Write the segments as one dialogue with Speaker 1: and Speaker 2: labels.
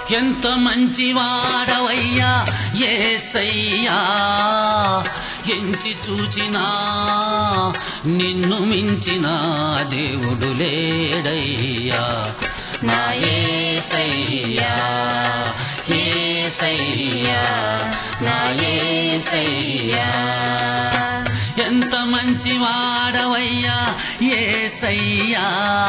Speaker 1: ఎంత మంచివాడవయ్యా ఏసయ్యా ఎంచి చూచినా నిన్ను మించిన దేవుడు లేడయ్యా నా ఏసయ్యా ఏసయ్యా నా ఏసయ్యా ఎంత మంచివాడవయ్యా ఏసయ్యా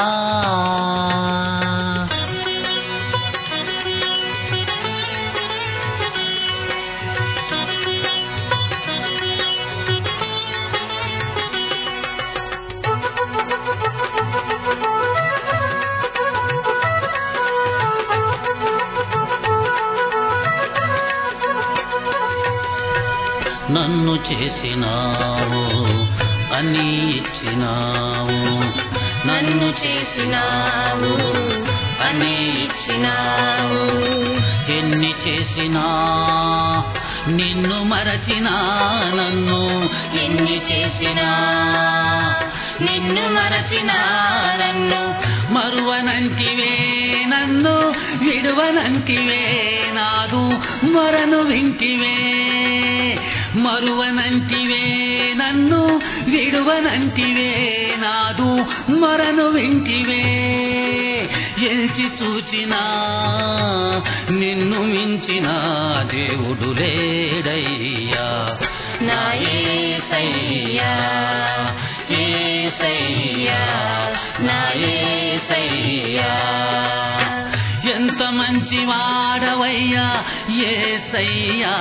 Speaker 1: నన్ను చేసినావు అని ఇచ్చినావు
Speaker 2: నన్ను చేసినావు అని ఇచ్చినావు
Speaker 1: ఎన్ని చేసినా నిన్ను మరచినా నన్ను
Speaker 2: ఎన్ని చేసినా నిన్ను మరచినా నన్ను
Speaker 1: మరువనంటివే నన్ను విడువనంటివే నాదు మరను వింటివే మరువనంటివే నన్ను విడువనంటివే నాదు మరను వింటివే ఎల్చి చూచినా నిన్ను మించిన దేవుడు లేడయ్యా
Speaker 2: నా ఏసయ్యా ఏసయ్యా నా ఏసయ్యా
Speaker 1: ఎంత మంచి వాడవయ్యా ఏసయ్యా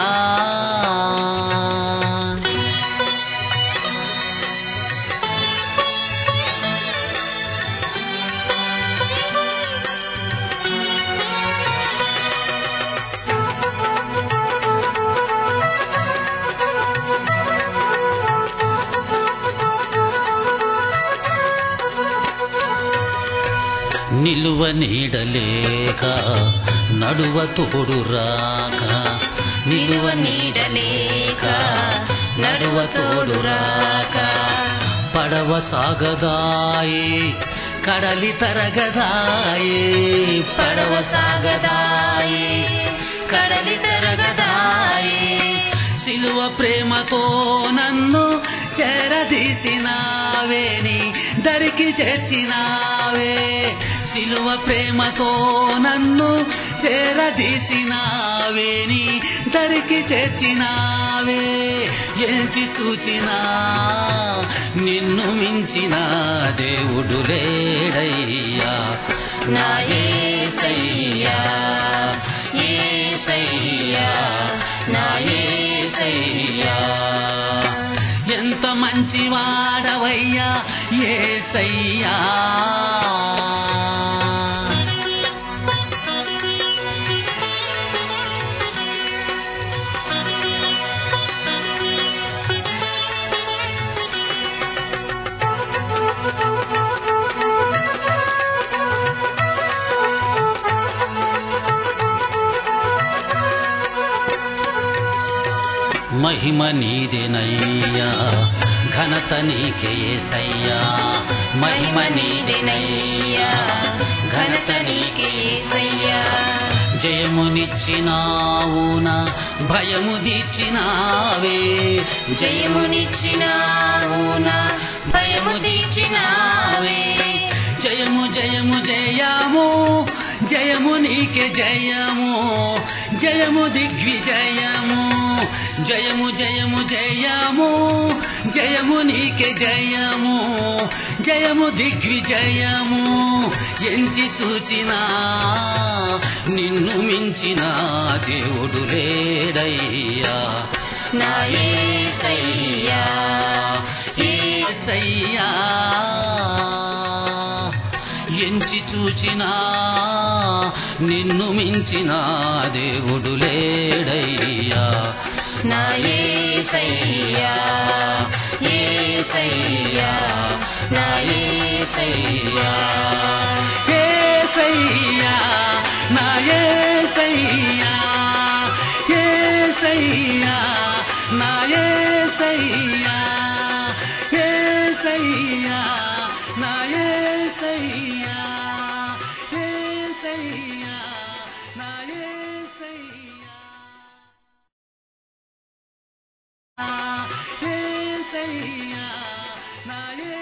Speaker 1: నిలువ నీడలేక నడువ తోడు రాక
Speaker 2: నిలువ నీడలేక నడువ తోడు రాక
Speaker 1: పడవ సాగదాయి కడలి తరగదాయి
Speaker 2: పడవ సాగదాయి కడలి తరగదాయి
Speaker 1: సిలువ ప్రేమతో నన్ను చేరదీసినావేని దరికి చేర్చినావే సిలువ ప్రేమతో నన్ను చేరదీసినావేని దరికి చేర్చినావే ఎంచి చూచినా నిన్ను మించిన దేవుడు లేడయ్యా
Speaker 2: నా ఏసయ్యా ఏసయ్యా నా ఏసయ్యా
Speaker 1: ఎంత మంచి వాడవయ్యా ఏసయ్యా మహిమ నీదేనయ్యా ఘనత నీకే ఏసయ్యా
Speaker 2: మహిమ నీదెనయ్యా ఘనత నీకే యేసయ్యా
Speaker 1: జయమునిచ్చినావునా భయము దీచినావే
Speaker 2: జయమునిచ్చినావు నా భయము దీచినావే
Speaker 1: జయము జయము జయము జయము నీకే జయము జయము దిగ్విజయము జయము జయము జయము జయము నీకే జయము జయము దిగ్విజయము ఎంచి చూచినా నిన్ను మించిన దేవుడు లేడయ్యా
Speaker 2: నా యేసయ్యా
Speaker 1: ఏసయ్యా ఎంచి చూచినా నిన్ను మించిన దేవుడు లేడయ్యా
Speaker 2: నా యేసయ్యా యేసయ్యా నా యేసయ్యా
Speaker 1: ఏసయ్యా నా ఏసయ్యా ఏసయ్యా నా ఏసయ్యా ఏసయ్యా నా ఏసయ్యా ఏసయ్యా నా ఏ ఏసయ్యా నా